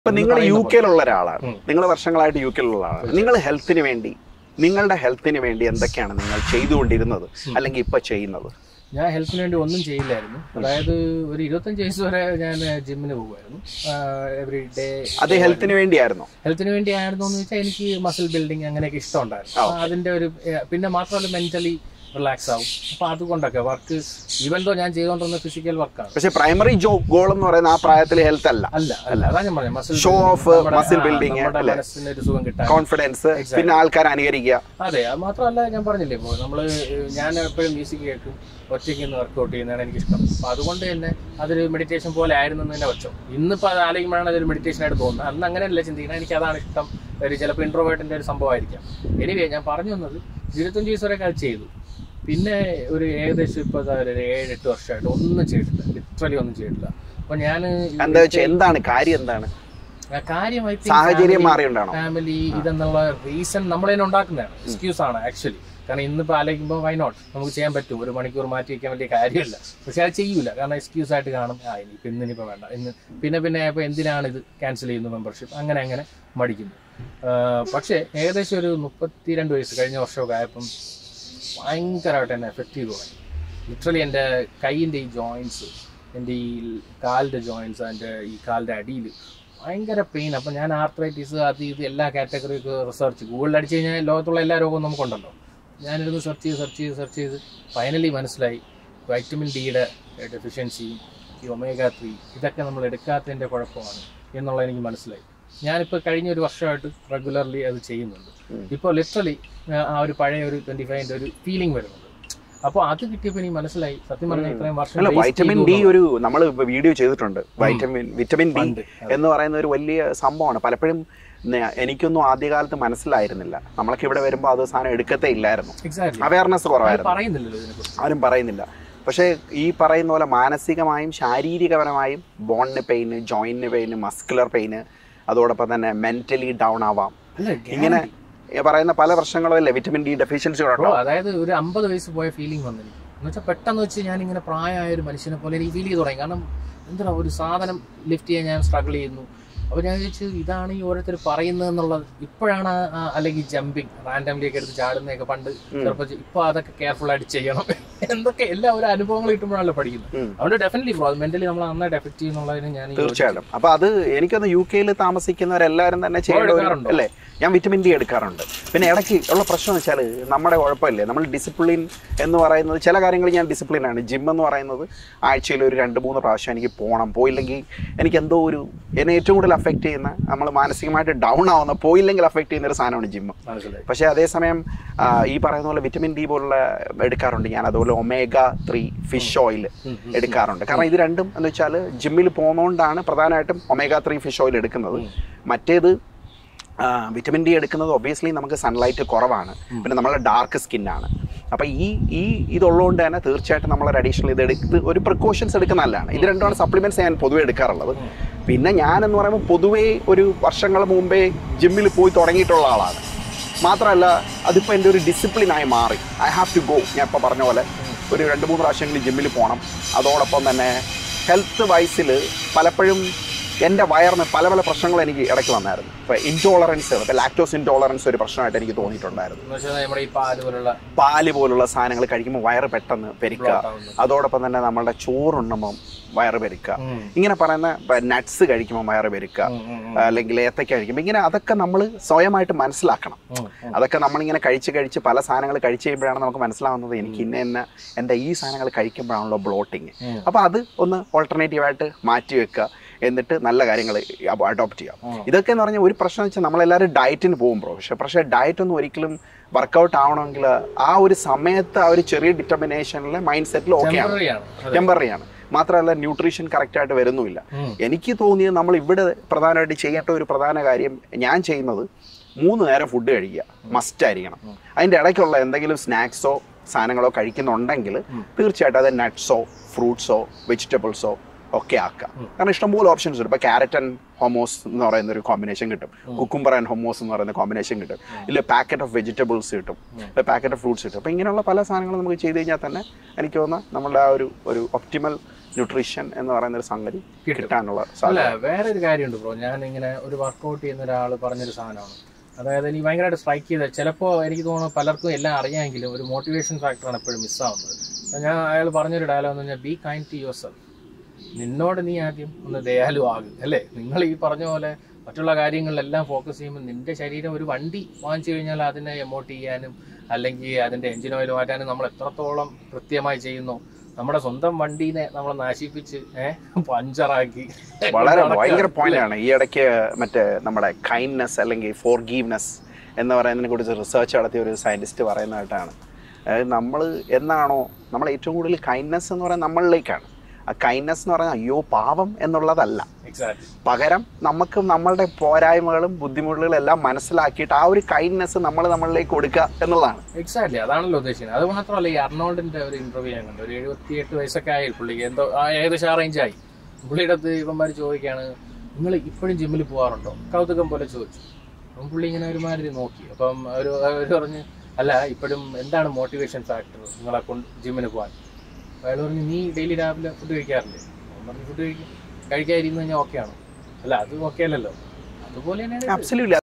ഇപ്പൊ നിങ്ങൾ യു കെയിലുള്ള ഒരാളാണ് നിങ്ങൾ വർഷങ്ങളായിട്ട് യു കെയിലുള്ള ആളാണ് നിങ്ങൾ ഹെൽത്തിന് വേണ്ടി നിങ്ങളുടെ ഹെൽത്തിന് വേണ്ടി എന്തൊക്കെയാണ് നിങ്ങൾ ചെയ്തുകൊണ്ടിരുന്നത് അല്ലെങ്കിൽ ഇപ്പൊ ചെയ്യുന്നത് ഞാൻ ഹെൽത്തിന് വേണ്ടി ഒന്നും ചെയ്യില്ലായിരുന്നു അതായത് ഒരു ഇരുപത്തഞ്ച് വയസ്സ് വരെ ഞാൻ ജിമ്മിന് പോകുമായിരുന്നു എവറി ഡേ അത് ഹെൽത്തിന് വേണ്ടിയായിരുന്നോ ഹെൽത്തിന് വേണ്ടി ആയിരുന്നു എന്ന് വെച്ചാൽ എനിക്ക് മസിൽ ബിൽഡിങ് അങ്ങനെയൊക്കെ ഇഷ്ടമുണ്ടായിരുന്നു അപ്പൊ അതിന്റെ ഒരു ഏഹ്, പിന്നെ മാത്രമല്ല മെന്റലി റിലാക്സ് ആവും അപ്പൊ അതുകൊണ്ടൊക്കെ വർക്ക് ഈവൻ ദോ ഞാൻ ചെയ്തുകൊണ്ടിരുന്ന ഫിസിക്കൽ വർക്കാണ് പക്ഷെ പ്രൈമറി ജോ ഗോൾ എന്ന് പറയുന്ന ആ പ്രായത്തിൽ ഹെൽത്ത് അല്ല അല്ല അല്ല അതാ ഞാൻ പറഞ്ഞത് muscle Show off, muscle building, അല്ലേ? മനസ്സിന് ഒരു സുഖം കിട്ടാൻ കോൺഫിഡൻസ് പിന്നെ ആൾക്കാർ അനുകരിക്കുക അതെ അത് മാത്രമല്ല ഞാൻ പറഞ്ഞില്ലേ ഇപ്പോൾ നമ്മള് ഞാൻ എപ്പോഴും മ്യൂസിക് കേൾക്കും ഒറ്റയ്ക്ക് നിന്ന് വർക്കൗട്ട് ചെയ്യുന്നതാണ് എനിക്കിഷ്ടം അപ്പൊ അതുകൊണ്ട് തന്നെ അതൊരു മെഡിറ്റേഷൻ പോലെ ആയിരുന്നു എന്ന് തന്നെ വെച്ചോ ഇന്നിപ്പോൾ അത് ആലോചിക്കുമ്പോഴാണ് അതൊരു മെഡിറ്റേഷൻ ആയിട്ട് തോന്നുന്നത് അന്ന് അങ്ങനെയല്ല ചിന്തിക്കുന്നത് എനിക്ക് അതാണ് ഇഷ്ടം ഒരു ചിലപ്പോൾ ഇൻട്രോവേർട്ടിന്റെ ഒരു സംഭവമായിരിക്കാം എനിവേ ഞാൻ പറഞ്ഞു വന്നത് ഇരുപത്തഞ്ച് വയസ്സ് വരെ അത് ചെയ്തു പിന്നെ ഒരു ഏകദേശം ഇപ്പോൾ ഒരു ഏഴ് എട്ട് വർഷമായിട്ട് ഒന്നും ചെയ്തിട്ടില്ല ലിറ്ററലി ഒന്നും ചെയ്തിട്ടില്ല അപ്പൊ ഞാൻ എന്താ വെച്ചാൽ എന്താണ് കാര്യം എന്താണ് കാര്യമായി സാഹചര്യം മാറിയുണ്ടാണോ ഫാമിലി ഇതെന്നുള്ള റീസൺ നമ്മൾ തന്നെ ഉണ്ടാക്കുന്നതാണ് എക്സ്ക്യൂസ് ആണ് ആക്ച്വലി കാരണം ഇന്നിപ്പോൾ ആലോചിക്കുമ്പോൾ വൈ നോട്ട് നമുക്ക് ചെയ്യാൻ പറ്റും ഒരു മണിക്കൂർ മാറ്റി വയ്ക്കാൻ വലിയ കാര്യമില്ല പക്ഷെ അത് ചെയ്യൂല കാരണം എക്സ്ക്യൂസ് ആയിട്ട് കാണും ആ ഇനിയിപ്പോൾ ഇന്ന് ഇനിയിപ്പോൾ വേണ്ട ഇന്ന് പിന്നെ പിന്നെ ഇപ്പോൾ എന്തിനാണ് ഇത് ക്യാൻസൽ ചെയ്യുന്നു മെമ്പർഷിപ്പ് അങ്ങനെ അങ്ങനെ മടിക്കുന്നു ആ, പക്ഷേ ഏകദേശം ഒരു മുപ്പത്തിരണ്ട് വയസ്സ് കഴിഞ്ഞ വർഷമൊക്കെ ആയപ്പം ഭയങ്കരമായിട്ട് എന്നെ എഫക്റ്റ് ചെയ്തു തുടങ്ങി ലിറ്ററലി എൻ്റെ കൈയിൻ്റെ ഈ ജോയിൻസ് എൻ്റെ ഈ കാലിൻ്റെ ജോയിൻസ് എൻ്റെ ഈ കാലിൻ്റെ അടിയിൽ ഭയങ്കര പെയിൻ അപ്പം ഞാൻ ആർത്രൈറ്റിസ് അത് ഇത് എല്ലാ കാറ്റഗറിയൊക്കെ റിസർച്ച് ഗൂഗിളിൽ അടിച്ച് കഴിഞ്ഞാൽ ലോകത്തുള്ള എല്ലാ രോഗവും നമുക്കുണ്ടല്ലോ ഞാനിരുന്ന് സെർച്ച് ചെയ്ത് സെർച്ച് ചെയ്ത് സെർച്ച് ചെയ്ത് ഫൈനലി മനസ്സിലായി വൈറ്റമിൻ ഡിയുടെ ഡെഫിഷ്യൻസിയും ഈ ഒമേഗ ത്രീ ഇതൊക്കെ നമ്മൾ എടുക്കാത്തതിൻ്റെ കുഴപ്പമാണ് എന്നുള്ളത് എനിക്ക് മനസ്സിലായി ഞാനിപ്പോൾ കഴിഞ്ഞ ഒരു വർഷമായിട്ട് റെഗുലർലി അത് ചെയ്യുന്നുണ്ട് ഇപ്പോൾ ലിറ്ററലി ആ ഒരു പഴയ ഒരു ട്വൻറ്റി ഫൈവിൻ്റെ ഒരു ഫീലിംഗ് വരുന്നുണ്ട് അപ്പോൾ അത് കിട്ടിയപ്പോൾ എനിക്ക് മനസ്സിലായി സത്യം പറഞ്ഞാൽ ഇത്രയും വർഷം അല്ല waste വൈറ്റമിൻ ചെയ്തു ഡി എന്നുള്ളത്. ഒരു നമ്മൾ വീഡിയോ ചെയ്തിട്ടുണ്ട് വൈറ്റമിൻ വിറ്റമിൻ ഡി പണ്ട്, എന്ന് പറയുന്ന ഒരു വലിയ സംഭവമാണ് പലപ്പോഴും ന- എനിക്കൊന്നും ആദ്യകാലത്ത് മനസ്സിലായിരുന്നില്ല നമ്മളൊക്കെ ഇവിടെ വരുമ്പോൾ അത് സാധനം എടുക്കത്തേ ഇല്ലായിരുന്നു Exactly. അവയർനെസ് അത് കുറവായിരുന്നു പറയുന്നില്ലല്ലോ ഇതിനെക്കുറിച്ച് ആരും പറയുന്നില്ല പക്ഷേ ഈ പറയുന്ന പോലെ മാനസികമായും ശാരീരികപരമായും ബോണിന് പെയിന് ജോയിന്റിന് പെയിന് മസ്കുലർ പെയിന് അതോടൊപ്പം തന്നെ മെന്റലി ഡൗൺ ആവാം അല്ല ഇങ്ങനെ ഈ പറയുന്ന പല പ്രശ്നങ്ങളും അല്ലേ വിറ്റമിൻ ഡി ഡെഫിഷ്യൻസി ബ്രോ ഉണ്ടോ അതായത് ഒരു അമ്പത് വയസ്സ് പോയ ഫീലിംഗ് വന്നു എനിക്ക് എന്ന് വെച്ചാൽ പെട്ടെന്ന് വെച്ച് ഞാൻ ഇങ്ങനെ പ്രായമായ ഒരു മനുഷ്യനെ പോലെ എനിക്ക് ഫീൽ ചെയ്ത് തുടങ്ങി കാരണം എന്താ ഒരു സാധനം ലിഫ്റ്റ് ചെയ്യാൻ ഞാൻ സ്ട്രഗിൾ ചെയ്യുന്നു അപ്പോൾ ഞാൻ ചോദിച്ചു ഇതാണ് ഈ ഓരോരുത്തർ പറയുന്നത് എന്നുള്ളത് ഇപ്പോഴാണ് ആ- ആ അല്ലെങ്കിൽ ജമ്പിങ് റാൻഡംലി ഒക്കെ എടുത്ത് ചാടുന്നതൊക്കെ പണ്ട് ചെറുപ്പം ഇപ്പൊ അതൊക്കെ കെയർഫുൾ ആയിട്ട് ചെയ്യണം എന്തൊക്കെ എല്ലാ ഒരു അനുഭവങ്ങൾ കിട്ടുമ്പോഴാണല്ലോ പഠിക്കുന്നത് ഉം. അതുകൊണ്ട് ഡെഫിനറ്റ്ലി ബ്രോ മെന്റലി നമ്മൾ നന്നായിട്ട് എഫക്ട് ചെയ്യുന്നുള്ളതിന് ഞാൻ തീർച്ചയായിട്ടും അപ്പൊ അത് എനിക്കൊന്ന് യു കെയിൽ താമസിക്കുന്നവരെല്ലാവരും തന്നെ ചെയ്യേണ്ട ഒരു എടുക്കാറുണ്ടോ? അല്ലേ ഞാൻ വിറ്റമിൻ ഡി എടുക്കാറുണ്ട് പിന്നെ ഇടയ്ക്ക് ഉള്ള പ്രശ്നം എന്ന് വെച്ചാൽ നമ്മുടെ കുഴപ്പമില്ലേ നമ്മൾ ഡിസിപ്ലിൻ എന്ന് പറയുന്നത് ചില കാര്യങ്ങൾ ഞാൻ ഡിസിപ്ലിൻ ആണ് ജിം എന്ന് പറയുന്നത് ആഴ്ചയിൽ ഒരു രണ്ട് മൂന്ന് പ്രാവശ്യം എനിക്ക് പോകണം പോയില്ലെങ്കിൽ എനിക്ക് എന്തോ ഒരു എന്നെ ഏറ്റവും കൂടുതൽ അഫക്റ്റ് ചെയ്യുന്ന നമ്മൾ മാനസികമായിട്ട് ഡൗൺ ആവുന്ന പോയില്ലെങ്കിൽ അഫക്റ്റ് ചെയ്യുന്ന ഒരു സാധനമാണ് ജിം മനസ്സിലായി പക്ഷേ അതേസമയം ആ, ഈ പറയുന്ന പോലെ വിറ്റമിൻ ഡി പോലുള്ള എടുക്കാറുണ്ട് ഞാൻ അതുപോലെ ഒമേഗ ത്രീ ഫിഷ് ഓയിൽ എടുക്കാറുണ്ട് കാരണം ഇത് രണ്ടും എന്ന് വെച്ചാൽ ജിമ്മിൽ പോകുന്നതുകൊണ്ടാണ് പ്രധാനമായിട്ടും ഒമേഗ ത്രീ ഫിഷ് ഓയിൽ എടുക്കുന്നത് മറ്റേത് ആ, വിറ്റമിൻ ഡി എടുക്കുന്നത് ഒബിയസ്ലി നമുക്ക് സൺലൈറ്റ് കുറവാണ് പിന്നെ നമ്മളെ ഡാർക്ക് സ്കിന്നാണ് അപ്പോൾ ഈ ഈ ഇതുള്ളതുകൊണ്ട് തന്നെ തീർച്ചയായിട്ടും നമ്മളൊരു അഡീഷണൽ ഇത് എടുത്ത് ഒരു പ്രിക്കോഷൻസ് എടുക്കുന്ന നല്ലതാണ് ഇത് രണ്ടുമാണ് സപ്ലിമെൻറ്റ്സ് ഞാൻ പൊതുവേ എടുക്കാറുള്ളത് പിന്നെ ഞാൻ എന്ന് പറയുമ്പോൾ പൊതുവേ ഒരു വർഷങ്ങൾ മുമ്പേ ജിമ്മിൽ പോയി തുടങ്ങിയിട്ടുള്ള ആളാണ് മാത്രമല്ല അതിപ്പോൾ എൻ്റെ ഒരു ഡിസിപ്ലിനായി മാറി ഐ ഹാവ് ടു ഗോ ഞാൻ ഇപ്പോൾ പറഞ്ഞ പോലെ ഒരു രണ്ട് മൂന്ന് പ്രാവശ്യങ്ങളിൽ ജിമ്മിൽ പോകണം അതോടൊപ്പം തന്നെ ഹെൽത്ത് വൈസിൽ പലപ്പോഴും എൻ്റെ വയറിന് പല പല പ്രശ്നങ്ങൾ എനിക്ക് ഇടയ്ക്ക് വന്നായിരുന്നു ഇപ്പോൾ ഇൻടോളറൻസ് ഇപ്പോൾ ലാക്ടോസ് ഇൻടോളറൻസ് ഒരു പ്രശ്നമായിട്ട് എനിക്ക് തോന്നിയിട്ടുണ്ടായിരുന്നു എന്ന് വെച്ചാൽ നമ്മുടെ ഈ പാല് പോലുള്ള പാല് പോലുള്ള സാധനങ്ങൾ കഴിക്കുമ്പോൾ വയറ് പെട്ടെന്ന് പെരുക്കുക Bloat ആവുന്നു. അതോടൊപ്പം തന്നെ നമ്മളുടെ ചോറുണ്ണുമ്പോൾ വയറ് പെരുക്കുക ഉം. ഇങ്ങനെ പറയുന്ന നട്ട്സ് കഴിക്കുമ്പോൾ വയറ് പെരുക്കുക ഉം, ഉം, ഉം. അല്ലെങ്കിൽ ഏത്തക്ക കഴിക്കുമ്പോൾ ഇങ്ങനെ അതൊക്കെ നമ്മൾ സ്വയമായിട്ട് മനസ്സിലാക്കണം ഉം, ഉം. അതൊക്കെ നമ്മളിങ്ങനെ കഴിച്ച് കഴിച്ച് പല സാധനങ്ങൾ കഴിച്ച് കഴിയുമ്പോഴാണ് നമുക്ക് മനസ്സിലാവുന്നത് എനിക്ക് ഇന്ന ഇന്ന എൻ്റെ ഈ സാധനങ്ങൾ കഴിക്കുമ്പോഴാണല്ലോ ബ്ലോട്ടിങ് ഉം. അപ്പോൾ അത് ഒന്ന് ഓൾട്ടർനേറ്റീവായിട്ട് മാറ്റി വെക്കുക എന്നിട്ട് നല്ല കാര്യങ്ങൾ അഡോപ്റ്റ് ചെയ്യാം ഉം. ഇതൊക്കെ എന്ന് പറഞ്ഞാൽ ഒരു പ്രശ്നം വെച്ചാൽ നമ്മളെല്ലാവരും ഡയറ്റിന് പോകും ബ്രോ പക്ഷേ പക്ഷേ ഡയറ്റ് ഒന്നും ഒരിക്കലും വർക്കൗട്ട് ആവണമെങ്കിൽ ആ ഒരു സമയത്ത് ആ ഒരു ചെറിയ ഡിറ്റർമിനേഷനിലെ മൈൻഡ് സെറ്റിൽ ഓക്കെയാണ് Temporary ആണ്. അതെ. ടെമ്പററി ആണ് മാത്രമല്ല ന്യൂട്രീഷൻ കറക്റ്റായിട്ട് വരുന്നുമില്ല ഉം. എനിക്ക് തോന്നിയത് നമ്മൾ ഇവിടെ പ്രധാനമായിട്ട് ചെയ്യേണ്ട ഒരു പ്രധാന കാര്യം ഞാൻ ചെയ്യുന്നത് മൂന്ന് നേരം ഫുഡ് കഴിക്കുക മസ്റ്റ് ആയിരിക്കണം അതിൻ്റെ ഇടയ്ക്കുള്ള എന്തെങ്കിലും സ്നാക്സോ സാധനങ്ങളോ കഴിക്കുന്നുണ്ടെങ്കിൽ തീർച്ചയായിട്ടും അത് നട്ട്സോ ഫ്രൂട്ട്സോ വെജിറ്റബിൾസോ ഒക്കെ ആക്കാം കാരണം ഇഷ്ടംപോലെ ഓപ്ഷൻസ് ഉണ്ട് ഇപ്പോൾ ക്യാരറ്റ് ആൻഡ് ഹൊമോസ് എന്ന് പറയുന്ന ഒരു കോമ്പിനേഷൻ കിട്ടും കുക്കുംബർ ആൻഡ് ഹൊമോസ് എന്ന് പറയുന്ന കോമ്പിനേഷൻ കിട്ടും ഇല്ല പാക്കറ്റ് ഓഫ് വെജിറ്റബിൾസ് കിട്ടും പാക്കറ്റ് ഓഫ് ഫ്രൂട്ട്സ് കിട്ടും അപ്പോൾ ഇങ്ങനെയുള്ള പല സാധനങ്ങളും നമുക്ക് ചെയ്ത് കഴിഞ്ഞാൽ തന്നെ എനിക്ക് തോന്നുന്ന നമ്മളുടെ ആ ഒരു ഒരു ഒപ്റ്റിമൽ ന്യൂട്രീഷൻ എന്ന് പറയുന്ന ഒരു സംഗതി കിട്ടും. കിട്ടാനുള്ള അല്ല സാധ്യത വേറെ ഒരു കാര്യമുണ്ട് ബ്രോ ഞാൻ ഇങ്ങനെ ഒരു വർക്കൗട്ട് ചെയ്യുന്ന ഒരാൾ പറഞ്ഞൊരു സാധനമാണ് അതായത് എനിക്ക് ഭയങ്കരമായിട്ട് സ്ട്രൈക്ക് ചെയ്ത ചിലപ്പോൾ എനിക്ക് തോന്നുന്നു പലർക്കും എല്ലാം അറിയാമെങ്കിലും ഒരു മോട്ടിവേഷൻ ഫാക്ടറാണ് എപ്പോഴും മിസ്സാവുന്നത് അപ്പൊ ഞാൻ അയാൾ പറഞ്ഞൊരു ഡയലോഗ് എന്ന് പറഞ്ഞാൽ ബി കൈൻഡ് ടു യുവർ സെൽഫ് നിന്നോട് നീ ആദ്യം ഒന്ന് ദയാലു ആകും അല്ലേ നിങ്ങൾ ഈ പറഞ്ഞ പോലെ മറ്റുള്ള കാര്യങ്ങളിലെല്ലാം ഫോക്കസ് ചെയ്യുമ്പോൾ നിന്റെ ശരീരം ഒരു വണ്ടി വാങ്ങിച്ചു കഴിഞ്ഞാൽ അതിനെ എമോട്ട് ചെയ്യാനും അല്ലെങ്കിൽ അതിന്റെ എഞ്ചിൻ ഓയിൽ മാറ്റാനും നമ്മൾ എത്രത്തോളം കൃത്യമായി ചെയ്യുന്നു നമ്മുടെ സ്വന്തം വണ്ടീനെ നമ്മൾ നശിപ്പിച്ച് ഏഹ് പഞ്ചറാക്കി വളരെ നടക്കുക. ഭയങ്കര പോയിന്റ് ആണ് ഈ ഇടയ്ക്ക് മറ്റേ നമ്മുടെ കൈൻഡ്നെസ് അല്ലെങ്കിൽ ഫോർ ഗീവ്നെസ് എന്ന് പറയുന്നതിനെ കുറിച്ച് റിസർച്ച് നടത്തിയ ഒരു സയന്റിസ്റ്റ് പറയുന്നതായിട്ടാണ് അതായത് നമ്മൾ എന്നാണോ നമ്മൾ ഏറ്റവും കൂടുതൽ കൈൻഡ്നെസ് എന്ന് പറയുന്നത് നമ്മളിലേക്കാണ് ആ കൈൻഡ്നെസ് എന്ന് പറഞ്ഞാൽ അയ്യോ പാവം എന്നുള്ളതല്ല എക്സാക്ട് പകരം നമുക്ക് നമ്മളുടെ പോരായ്മകളും ബുദ്ധിമുട്ടുകളും എല്ലാം മനസ്സിലാക്കിയിട്ട് ആ ഒരു കൈൻഡ്നെസ് നമ്മൾ നമ്മളിലേക്ക് കൊടുക്കുക എന്നുള്ളതാണ് എക്സാക്ട്ലി അതാണല്ലോ ഉദ്ദേശിക്കുന്നത് അത് മാത്രമല്ല ഈ അർണോൾഡിന്റെ ഒരു ഇന്റർവ്യൂ ഞാൻ കണ്ടു ഒരു എഴുപത്തിയെട്ട് വയസ്സൊക്കെ ആയി പുള്ളിക്ക് എന്തോ ആ ഏകദേശം ആ റേഞ്ച് ആയി പുള്ളിയുടെ അടുത്ത് ഇവന്മാർ ചോദിക്കുകയാണ് നിങ്ങൾ ഇപ്പോഴും ജിമ്മിൽ പോകാറുണ്ടോ കൗതുകം പോലെ ചോദിച്ചു അപ്പം പുള്ളി ഇങ്ങനെ ഒരുമാതിരി നോക്കി അപ്പം ഒരു അവർ പറഞ്ഞ് അല്ല ഇപ്പോഴും എന്താണ് മോട്ടിവേഷൻ ഫാക്ടർ നിങ്ങളെ കൊണ്ട് ജിമ്മിന് പോകാൻ അപ്പോൾ അയാൾ പറഞ്ഞു നീ ഡെയിലി രാവിലെ ഫുഡ് കഴിക്കാറില്ലേ അവൻ പറഞ്ഞു ഫുഡ് കഴിക്കും കഴിക്കാതിരുന്ന് കഴിഞ്ഞാൽ ഓക്കെ ആണോ അല്ല അത് ഓക്കെ അല്ലല്ലോ അതുപോലെ തന്നെയാണ് ഇത്. അബ്സല്യൂട്ട്ലി